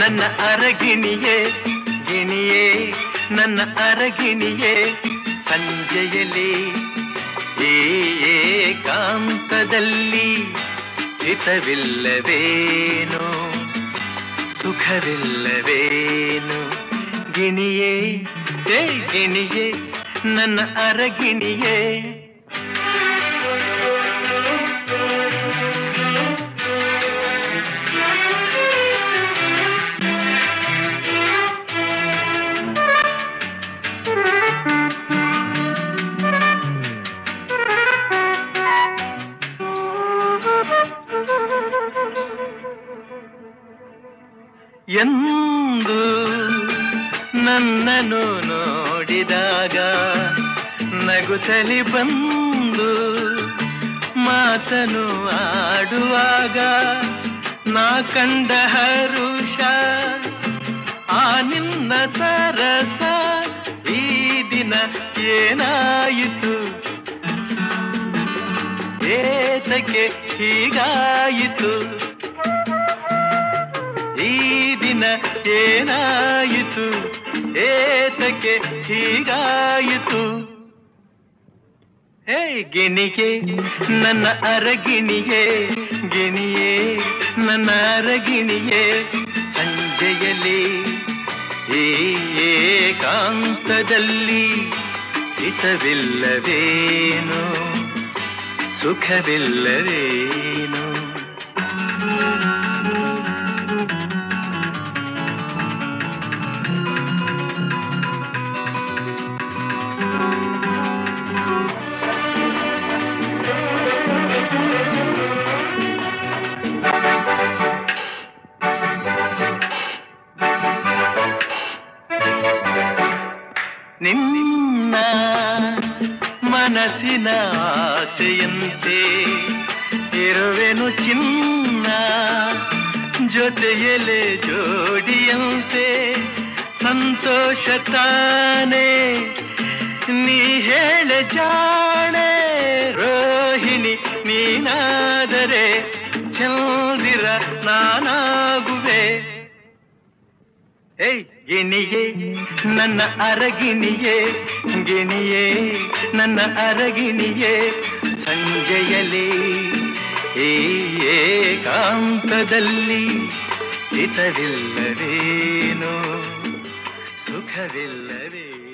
ನನ್ನ ಅರಗಿಣಿಯೇ ಗಿಣಿಯೇ ನನ್ನ ಅರಗಿಣಿಯೇ ಸಂಜೆಯಲ್ಲಿ ಈ ಏಕಾಂತದಲ್ಲಿ ಹಿತವಿಲ್ಲವೇನು ಸುಖವಿಲ್ಲವೇನು ಗಿಣಿಯೇ ಏ ಗಿಣಿಯೇ ನನ್ನ ಅರಗಿಣಿಯೇ ಎಂದು ನನ್ನನ್ನು ನೋಡಿದಾಗ ನಗುತ್ತಲಿ ಬಂದು ಮಾತನು ಆಡುವಾಗ ನಾ ಕಂಡ ಹರುಷ ಆ ನಿನ್ನ ಸರಸ ಈ ದಿನ ಏನಾಯಿತು ಏತಕ್ಕೆ ಹೀಗಾಯಿತು ಈ ದಿನ ಏನಾಯಿತು ಏತಕ್ಕೆ ಹೀಗಾಯಿತು ಹೇ ಗಿಣಿಗೆ ನನ್ನ ಅರಗಿಣಿಯೇ ಗಿಣಿಯೇ ನನ್ನ ಅರಗಿಣಿಯೇ ಸಂಜೆಯಲ್ಲಿ ಈ ಏಕಾಂತದಲ್ಲಿ ಹಿತವಿಲ್ಲವೇನು ಸುಖವಿಲ್ಲವೇನು ನಿನ್ನ ಮನಸ್ಸಿನ ಆಸೆಯಂತೆ ಇರುವೆನು ಚಿನ್ನ ಜೊತೆಯಲೆ ಜೋಡಿಯಂತೆ ಸಂತೋಷ ತಾನೇ ನೀ ಹೇಳ ಜಾಣೆ ರೋಹಿಣಿ ನೀನಾದರೆ ಚಂದಿರ ನಾನಾಗುವೆ ಏಯ್ ಗಿಣಿಯೇ ನನ್ನ ಅರಗಿಣಿಯೇ ಗಿಣಿಯೇ ನನ್ನ ಅರಗಿಣಿಯೇ ಸಂಜೆಯಲಿ ಈ ಏಕಾಂತದಲ್ಲಿ ಹಿತವಿಲ್ಲವೇನು ಸುಖವಿಲ್ಲವೇ